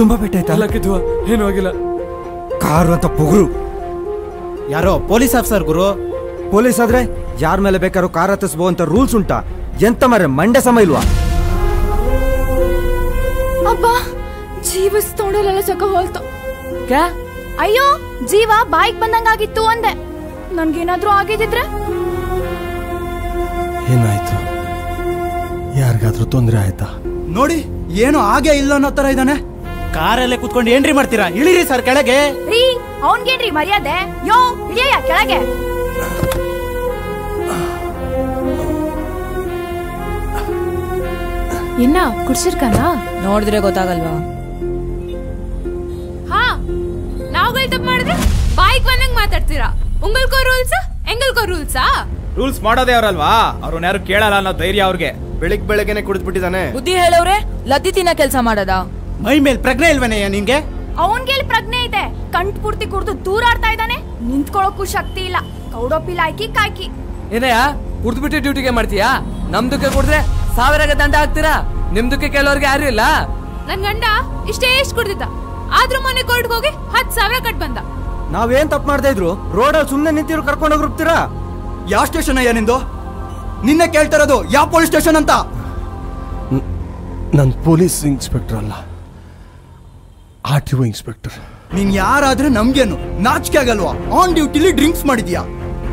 ತುಂಬಾ ಪೆಟ್ಟಾಯ್ತಾ ಎಲ್ಲ ಕಿದ್ವ ಏನೂ ಆಗಿಲ್ಲ ಕಾರು ಅಂತ ಪೊಗರು ಯಾರೋ ಪೊಲೀಸ್ ಆಫೀಸರ್ ಗುರು ಪೊಲೀಸ್ ಆದ್ರೆ ಯಾರ ಮೇಲೆ ಬೇಕಾದ್ರೂ ಕಾರ್ ಹತ್ತಿಸ್ಬೋ ಅಂತ ರೂಲ್ಸ್ ಉಂಟಾ ಎಂತ ಮರೆ ಮಂಡೆ ಸಮ ಇಲ್ವಾ ಅಬ್ಬಾ ಜೀವ ತೊಂಡಲೆಲ್ಲ ಚಕ ಹೋಲ್ತು ಕ್ಯಾ ಅಯ್ಯೋ ಜೀವ ಬಾಯಿಗೆ ಬಂದಂಗಾಗಿತ್ತು ಅಂದೆ ನನ್ಗೇನಾದ್ರೂ ಆಗಿದ್ರೆ ಏನಾಯ್ತು ಯಾರಿಗಾದ್ರೂ ತೊಂದರೆ ಆಯ್ತಾ ನೋಡಿ ಏನು ಹಾಗೆ ಇಲ್ಲ ಅನ್ನೋ ತರ ಇದ್ದಾನೆ ಕಾರಲ್ಲೇ ಕುತ್ಕೊಂಡು ಏನ್ರಿ ಮಾಡ್ತೀರಾ ಇಳಿರಿ ಸರ್ ಕೆಳಗೆ ರೀ ಅವನ್ಗೇನ್ರಿ ಮರ್ಯಾದೆ ಯೋ ಇಳಿಯ ಕೆಳಗೆ என்ன குடிச்சிருக்கானா ನೋಡಿದ್ರೆ ಗೊತ್ತಾಗಲ್ವಾ ಹಾ ನಾವುಗಳು ತಪ್ಪು ಮಾಡಿದ್ರೆ ಬಾಯಿಗೆ ಬಂದಂಗ್ ಮಾತಾಡ್ತೀರಾ ಉಂಗಲ್ಕೋ ರೂಲ್ಸ್ ಎಂಗಲ್ಕೋ ರೂಲ್ಸಾ ರೂಲ್ಸ್ ಮಾಡೋದೇ ಅವರಲ್ವಾ ಅವ್ರನ್ನ ಯಾರು ಕೇಳಲ್ಲ ಅನ್ನೋ ಧೈರ್ಯ ಅವ್ರಿಗೆ ಬೆಳಿಗ್ ಬೆಳಗ್ಗೆನೆ ಕುಡಿದ್ಬಿಟ್ಟಿದ್ದಾನೆ ಬುದ್ಧಿ ಹೇಳವ್ರೆ ಲದ್ದಿ ತಿನ್ನ ಕೆಲ್ಸ ಮಾಡದ ಮೈ ಮೇಲ್ ಪ್ರಜ್ಞೆ ಇಲ್ವೇನಯ್ಯ ನಿನ್ಗೆ ಅವನ್ಗೆಲ್ ಪ್ರಜ್ಞೆ ಇದೆ ಕಂಠ ಪೂರ್ತಿ ಕುಡ್ದು ದೂರಾಡ್ತಾ ಇದ್ದಾನೆ ನಿಂತ್ಕೊಳ್ಳೋಕ್ಕೂ ಶಕ್ತಿ ಇಲ್ಲ ಕೌಡೋಪಿಲ ಹಾಕಿ ಕಾಕಿ ಏನಯ್ಯ ಕುಡ್ದ್ಬಿಟ್ಟು ಡ್ಯೂಟಿಗೆ ಮಾಡ್ತೀಯಾ ನಮ್ದಕ್ಕೆ ಕುಡಿದ್ರೆ ಸಾವಿರ ದಂಡ ಹಾಕ್ತೀರಾ ನಿಮ್ದಕ್ಕೆ ಕೆಲವ್ರಿಗೆ ಯಾರು ಇಲ್ಲ ನನ್ ಗಂಡ ಇಷ್ಟೇ ಎಷ್ಟು ಕುಡ್ದಿದ್ದ ಆದ್ರೂ ಮೊನ್ನೆ ಕೋರ್ಟ್ಗೆ ಹೋಗಿ ಹತ್ ಸಾವಿರ ಕಟ್ ಬಂದ ನಾವೇನ್ ತಪ್ಪು ಮಾಡ್ತಾ ಇದ್ರು ರೋಡಲ್ಲಿ ಸುಮ್ಮನೆ ನಿಂತಿರು ಕರ್ಕೊಂಡು ಹೋಗಿರ್ತೀರಾ ಯಾವ ಸ್ಟೇಷನ್ ಅಯ್ಯ ನಿಂದು ನಿನ್ನೆ ಕೇಳ್ತಾ ಇರೋದು ಯಾವ ಪೊಲೀಸ್ ಸ್ಟೇಷನ್ ಅಂತ ನಾನು ಪೊಲೀಸ್ ಇನ್ಸ್ಪೆಕ್ಟರ್ ಅಲ್ಲ ಆರ್ ಟಿ ಒ ಇನ್ಸ್ಪೆಕ್ಟರ್ ನೀನ್ ಯಾರಾದ್ರೆ ನಮ್ಗೇನು ನಾಚಿಕೆ ಆಗಲ್ವಾ ಆನ್ ಡ್ಯೂಟಿಲಿ ಡ್ರಿಂಕ್ಸ್ ಮಾಡಿದ್ಯಾ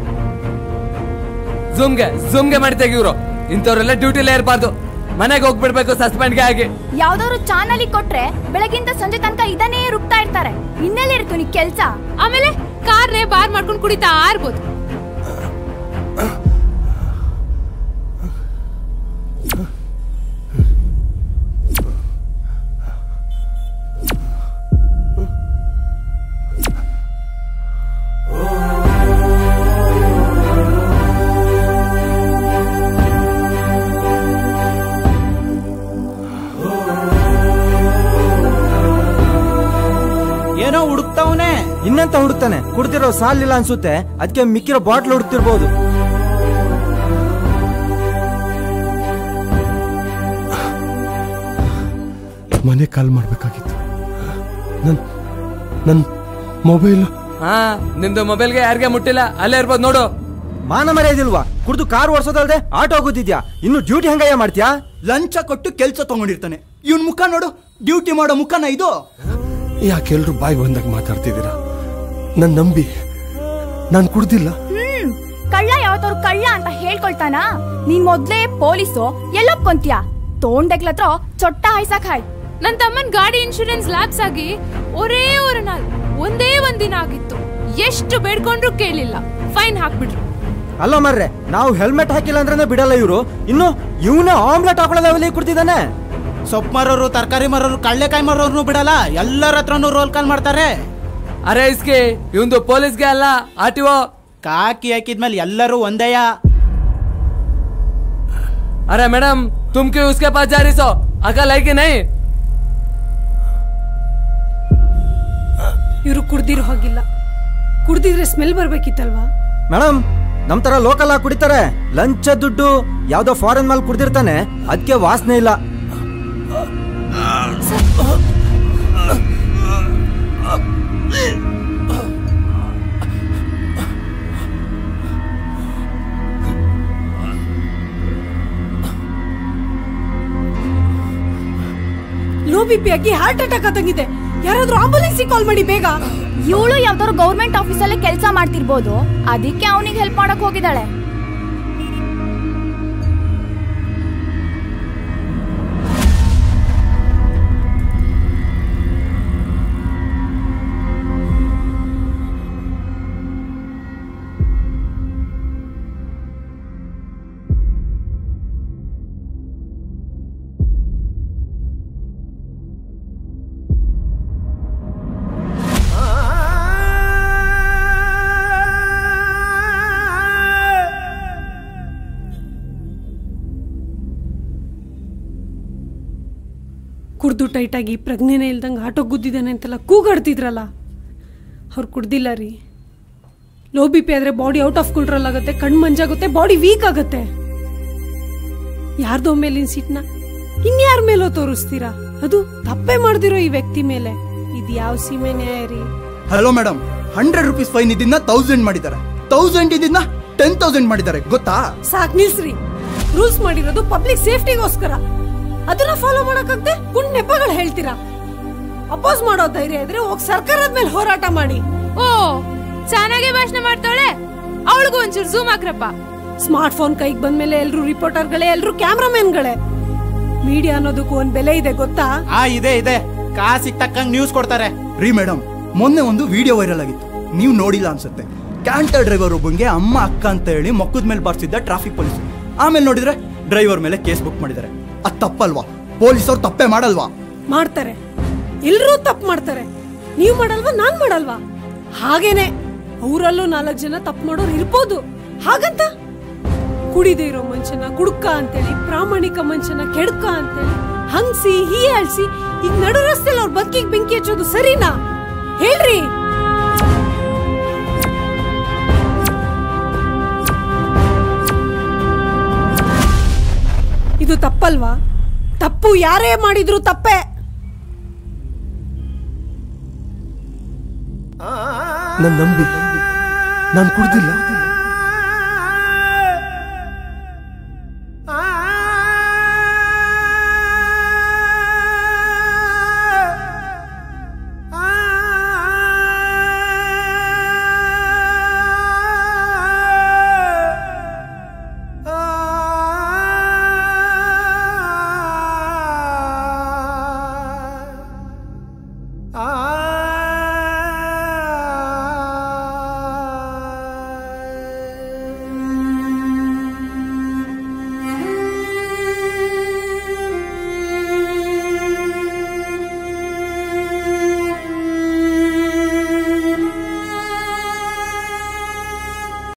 ಝೂಮ್ಗೆ ಝೂಮ್ಗೆ ಮಾಡಿ ತೆಗಿವ್ರು ಇಂಥವ್ರೆಲ್ಲ ಡ್ಯೂಟಿಲೇ ಇರಬಾರ್ದು ಮನೆಗೆ ಹೋಗ್ಬಿಡ್ಬೇಕು ಸಸ್ಪೆಂಡ್ಗೆ ಆಗಿ ಯಾವ್ದಾದ್ರು ಚಾನಲ್ ಕೊಟ್ರೆ ಬೆಳಗಿಂದ ಸಂಜೆ ತನಕ ಇದನ್ನೇ ರುಬ್ತಾ ಇರ್ತಾರೆ ಇನ್ನೆಲ್ಲಿರ್ತು ನೀ ಕೆಲ್ಸ ಆಮೇಲೆ ಕಾರ್ನೇ ಬಾರ್ ಮಾಡ್ಕೊಂಡು ಕುಡಿತಾ ಇರ್ಬೋದು ಏನೋ ಹುಡುಕ್ತಾವನೆ ಇನ್ನಂತ ಹುಡುಕ್ತಾನೆ ಕುಡ್ದಿರೋ ಸಾಲಿಲ್ಲ ಅನ್ಸುತ್ತೆ ಅದಕ್ಕೆ ಮಿಕ್ಕಿರೋ ಬಾಟ್ಲ್ ಹುಡುಕ್ತಿರ್ಬೋದು ಮನೆ ಕಾಲ್ ಮಾಡಬೇಕಾಗಿತ್ತು ನನ್ ನನ್ನ ಮೊಬೈಲ್ ಹಾ ನಿಮ್ದು ಮೊಬೈಲ್ಗೆ ಯಾರಿಗೆ ಮುಟ್ಟಿಲ್ಲ ಅಲ್ಲೇ ಇರ್ಬೋದು ನೋಡು ಮಾನ ಮರ್ಯಾದಿಲ್ವಾ ಕುಡ್ದು ಕಾರ್ ಓಡಿಸೋದಲ್ದೆ ಆಟೋ ಹೋಗೋದಿದ್ಯಾ ಇನ್ನು ಡ್ಯೂಟಿ ಹೆಂಗಯ್ಯ ಮಾಡ್ತೀಯಾ ಲಂಚ ಕೊಟ್ಟು ಕೆಲ್ಸ ತಗೊಂಡಿರ್ತಾನೆ ಇವನ್ ಮುಖ ನೋಡು ಡ್ಯೂಟಿ ಮಾಡೋ ಮುಖನ ಇದು ಯಾಕೆ ಎಲ್ರು ಬಾಯಿ ಬಂದಾಗ ಮಾತಾಡ್ತಿದ್ದೀರಾ ನನ್ ನಂಬಿ ನಾನು ಕುಡ್ದಿಲ್ಲ ಹ್ಮ್ ಕಳ್ಳ ಯಾವತ್ತಾರು ಕಳ್ಳ ಅಂತ ಹೇಳ್ಕೊಳ್ತಾನ ನೀನ್ ಮೊದ್ಲೇ ಪೊಲೀಸು ಎಲ್ಲೊಪ್ಕೊಂತೀಯ ತೋಂಡೆಗ್ಲತ್ರ ಚೊಟ್ಟ ಹಾಯ್ಸಕ್ ಹಾಯ್ ನನ್ ತಮ್ಮನ್ ಗಾಡಿ ಇನ್ಶೂರೆನ್ಸ್ ಲ್ಯಾಬ್ಸ್ ಆಗಿ ಒರೇ ಒಂದು ನಾள் ಒಂದೇ ಒಂದ್ ದಿನ ಆಗಿತ್ತು ಎಷ್ಟು ಬೇಡ್ಕೊಂಡ್ರು ಕೇಳಿಲ್ಲ ಫೈನ್ ಹಾಕ್ಬಿಟ್ರು ಅಲ್ಲ ಮರ್ರೆ ನಾವು ಹೆಲ್ಮೆಟ್ ಹಾಕಿಲ್ಲ ಅಂದ್ರೆ ಬಿಡಲ್ಲ ಇವರು ಇನ್ನು ಇವನೇ ಆಮ್ಲೆಟ್ ಹಾಕೊಳ್ಳೋ ಲೆವೆಲ್ ಕುಡ್ತಿದ್ದಾನೆ ಸೊಪ್ಪು ಮಾರೋರು ತರಕಾರಿ ಮಾರೋರು ಕಳ್ಳೆಕಾಯಿ ಮಾರೋರ್ನು ಬಿಡಲ್ಲ ಎಲ್ಲರ ಹತ್ರನು ರೋಲ್ ಕಾಲ್ ಮಾಡ್ತಾರೆ ಅರೆ ಇಸ್ಕಿ ಇವಂದು ಪೊಲೀಸ್ಗೆ ಅಲ್ಲ ಆರ್ ಟಿ ಒ ಕಾಕಿ ಹಾಕಿದ್ಮೇಲೆ ಎಲ್ಲರೂ ಒಂದೇಯ अरे मैडम तुम क्यों उसके पास जा रही सो अकल है कि नहीं ಇವರು ಕುಡ್ದಿರೋ ಹಾಗಿಲ್ಲ ಕುಡ್ದಿದ್ರೆ ಸ್ಮೆಲ್ ಬರ್ಬೇಕಿತ್ತಲ್ವಾ ಮೇಡಮ್ ನಮ್ ತರ ಲೋಕಲ್ ಆಗಿ ಕುಡಿತಾರೆ ಲಂಚ ದುಡ್ಡು ಯಾವ್ದೋ ಫಾರಿನ್ ಮಾಲ್ ಕುಡ್ದಿರ್ತಾನೆ ಅದಕ್ಕೆ ವಾಸನೆ ಇಲ್ಲ ಲೋ ಬಿ ಪಿ ಆಗಿ ಹಾರ್ಟ್ ಅಟ್ಯಾಕ್ ಆದಂಗಿದೆ ಯಾರಾದ್ರೂ ಆಂಬುಲೆನ್ಸ್ ಕಾಲ್ ಮಾಡಿ ಬೇಗ ಇವಳು ಯಾವ್ದಾದ್ರು ಗೌರ್ಮೆಂಟ್ ಆಫೀಸಲ್ಲೇ ಕೆಲಸ ಮಾಡ್ತಿರ್ಬೋದು ಅದಕ್ಕೆ ಅವನಿಗೆ ಹೆಲ್ಪ್ ಮಾಡಕ್ ಹೋಗಿದ್ದಾಳೆ ಕುಡ್ದು ಟೈಟಾಗಿ ಪ್ರಜ್ಞೆನೇ ಇಲ್ದಂಗೆ ಆಟೋ ಗುದ್ದಿದ್ದಾನೆ ಅಂತೆಲ್ಲ ಕೂಗಾಡ್ತಿದ್ರಲ್ಲ ಅವ್ರು ಕುಡ್ದಿಲ್ಲ ರೀ ಲೋ ಬಿ ಪಿ ಆದ್ರೆ ಬಾಡಿ ಔಟ್ ಆಫ್ ಕಂಟ್ರೋಲ್ ಆಗುತ್ತೆ ಕಣ್ಣು ಮಂಜಾಗುತ್ತೆ ಬಾಡಿ ವೀಕ್ ಆಗುತ್ತೆ ಯಾರ್ದೋ ಮೇಲಿನ ಸೀಟ್ನ ಇನ್ಯಾರ ಮೇಲೋ ತೋರಿಸ್ತೀರಾ ಅದು ತಪ್ಪೇ ಮಾಡ್ದಿರೋ ಈ ವ್ಯಕ್ತಿ ಮೇಲೆ ಇದು ಯಾವ ಸೀಮೆ ನ್ಯಾಯ ರೀ hello madam hundred rupees fine ಇದನ್ನ ತೌಸಂಡ್ ಮಾಡಿದ್ದಾರೆ ತೌಸಂಡ್ ಇದನ್ನ ಟೆನ್ ತೌಸಂಡ್ ಮಾಡಿದ್ದಾರೆ ಗೊತ್ತಾ ಸಾಕ್ ನಿಲ್ಸ್ರಿ ರೂಲ್ಸ್ ಮಾಡಿರೋದು ಪಬ್ಲಿಕ್ ಸೇಫ್ಟಿಗೋಸ್ಕರ ಅದನ್ನ ಫಾಲೋ ಮಾಡಕ್ಕಾಗ್ದೆ ಕುಂಡ್ ನೆಪಗಳು ಹೇಳ್ತೀರಾ ಅಪೋಸ್ ಮಾಡೋ ಧೈರ್ಯ ಇದ್ರೆ ಹೋಗ್ ಸರ್ಕಾರದ ಮೇಲೆ ಹೋರಾಟ ಮಾಡಿ ಓ ಚೆನ್ನಾಗಿ ಭಾಷಣ ಮಾಡ್ತಾಳೆ ಅವಳಿಗೂ ಒಂಚೂರು ಝೂಮ್ ಹಾಕ್ರಪ್ಪ ಸ್ಮಾರ್ಟ್ ಫೋನ್ ಕೈಗೆ ಬಂದ್ಮೇಲೆ ಎಲ್ರು ರಿಪೋರ್ಟರ್ಗಳೇ ಎಲ್ರು ಕ್ಯಾಮ್ರಾಮನ್ಗಳೇ ಮೀಡಿಯಾ ಅನ್ನೋದಕ್ಕೂ ಒಂದ್ ಬೆಲೆ ಇದೆ ಗೊತ್ತಾ ಆ ಇದೆ ಇದೆ ಕಾಸಿಗೆ ತಕ್ಕಂಗ್ ನ್ಯೂಸ್ ಕೊಡ್ತಾರೆ ರೀ ಮೇಡಮ್ ಮೊನ್ನೆ ಒಂದು ವಿಡಿಯೋ ವೈರಲ್ ಆಗಿತ್ತು ನೀವು ನೋಡಿಲ್ಲ ಅನ್ಸುತ್ತೆ ಕ್ಯಾಂಟರ್ ಡ್ರೈವರ್ ಒಬ್ಬಂಗೆ ಅಮ್ಮ ಅಕ್ಕ ಅಂತ ಹೇಳಿ ಮಕ್ಕದ ಮೇಲೆ ಬರ್ಸಿದ್ದ ಟ್ರಾಫಿಕ್ ಪೊಲೀಸ್ ಆಮೇಲೆ ನೋಡಿದ್ರೆ ಡ್ರೈವರ್ ಮೇಲೆ ಕೇಸ್ ಬುಕ್ ಮಾಡಿದ್ದಾರೆ ಅದ್ ತಪ್ಪಲ್ವಾ ಪೊಲೀಸವ್ರು ತಪ್ಪೇ ಮಾಡಲ್ವಾ ಮಾಡ್ತಾರೆ ಎಲ್ರೂ ತಪ್ಪು ಮಾಡ್ತಾರೆ ನೀವ್ ಮಾಡಲ್ವಾ ನಾನ್ ಮಾಡಲ್ವಾ ಹಾಗೇನೆ ಅವರಲ್ಲೂ ನಾಲ್ಕು ಜನ ತಪ್ಪು ಮಾಡೋರು ಇರ್ಬೋದು ಹಾಗಂತ ಕುಡಿದೇ ಇರೋ ಮನುಷ್ಯನ ಕುಡುಕ ಅಂತೇಳಿ ಪ್ರಾಮಾಣಿಕ ಮನುಷ್ಯನ ಕೆಡ್ಕ ಅಂತೇಳಿ ಹಂಗ್ಸಿ ಹೀಯಾಳ್ಸಿ ಈಗ ನಡು ರಸ್ತೆಲಿ ಅವ್ರ ಬದುಕಿಗೆ ಬೆಂಕಿ ಹಚ್ಚೋದು ಸರಿನಾ ಹೇಳ್ರಿ ಇದು ತಪ್ಪಲ್ವಾ ತಪ್ಪು ಯಾರೇ ಮಾಡಿದ್ರು ತಪ್ಪೇ ನನ್ನ ನಂಬಿ ನಾನು ಕುಡ್ದಿಲ್ಲ